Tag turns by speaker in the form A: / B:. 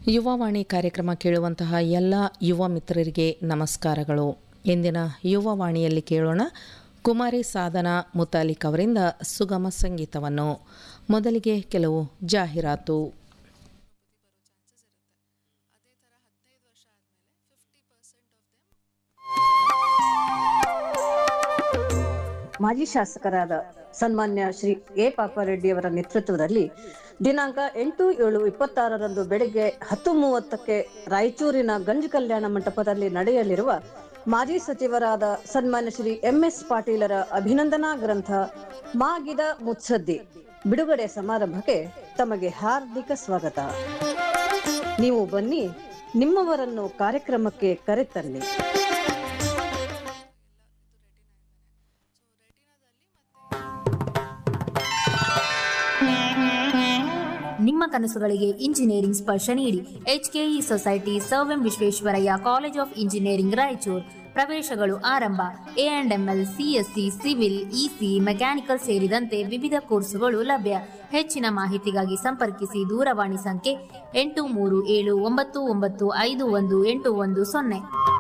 A: ಯುವವಾಣಿ ಕಾರ್ಯಕ್ರಮ ಕೇಳುವಂತಹ ಎಲ್ಲ ಯುವ ಮಿತ್ರರಿಗೆ ನಮಸ್ಕಾರಗಳು ಇಂದಿನ ಯುವವಾಣಿಯಲ್ಲಿ ಕೇಳೋಣ ಕುಮಾರಿ ಸಾಧನಾ ಮುತಾಲಿಕ್ ಅವರಿಂದ ಸುಗಮ ಸಂಗೀತವನ್ನು ಮೊದಲಿಗೆ ಕೆಲವು ಜಾಹೀರಾತು
B: ಮಾಜಿ ಶಾಸಕರಾದ ಸನ್ಮಾನ್ಯ ಶ್ರೀ ಎ ಪಾಪಾರೆಡ್ಡಿ ಅವರ ನೇತೃತ್ವದಲ್ಲಿ ದಿನಾಂಕ ಎಂಟು ಏಳು ಇಪ್ಪತ್ತಾರರಂದು ಬೆಳಗ್ಗೆ ಹತ್ತು ಮೂವತ್ತಕ್ಕೆ ರಾಯಚೂರಿನ ಗಂಜ್ ಕಲ್ಯಾಣ ಮಂಟಪದಲ್ಲಿ ನಡೆಯಲಿರುವ ಮಾಜಿ ಸಚಿವರಾದ ಸನ್ಮಾನ್ಯ ಶ್ರೀ ಎಂ ಎಸ್ ಪಾಟೀಲರ ಅಭಿನಂದನಾ ಗ್ರಂಥ ಮಾಗಿದ ಮುತ್ಸದ್ದಿ ಬಿಡುಗಡೆ ಸಮಾರಂಭಕ್ಕೆ ತಮಗೆ ಹಾರ್ದಿಕ ಸ್ವಾಗತ ನೀವು ಬನ್ನಿ ನಿಮ್ಮವರನ್ನು ಕಾರ್ಯಕ್ರಮಕ್ಕೆ ಕರೆತನ್ನಿ
C: ನಿಮ್ಮ ಕನಸುಗಳಿಗೆ ಇಂಜಿನಿಯರಿಂಗ್ ಸ್ಪರ್ಶ ನೀಡಿ HKE society sir M Visvesvaraya college of engineering Raichur ಪ್ರವೇಶಗಳು ಆರಂಭ A and ML CSC civil EC mechanical ಸೇರಿದಂತೆ ವಿವಿಧ ಕೋರ್ಸುಗಳು ಲಭ್ಯ ಹೆಚ್ಚಿನ ಮಾಹಿತಿಗಾಗಿ ಸಂಪರ್ಕಿಸಿ ದೂರವಾಣಿ ಸಂಖ್ಯೆ ಎಂಟು ಮೂರು ಏಳು ಒಂಬತ್ತು ಒಂಬತ್ತು ಐದು ಒಂದು ಎಂಟು ಒಂದು ಸೊನ್ನೆ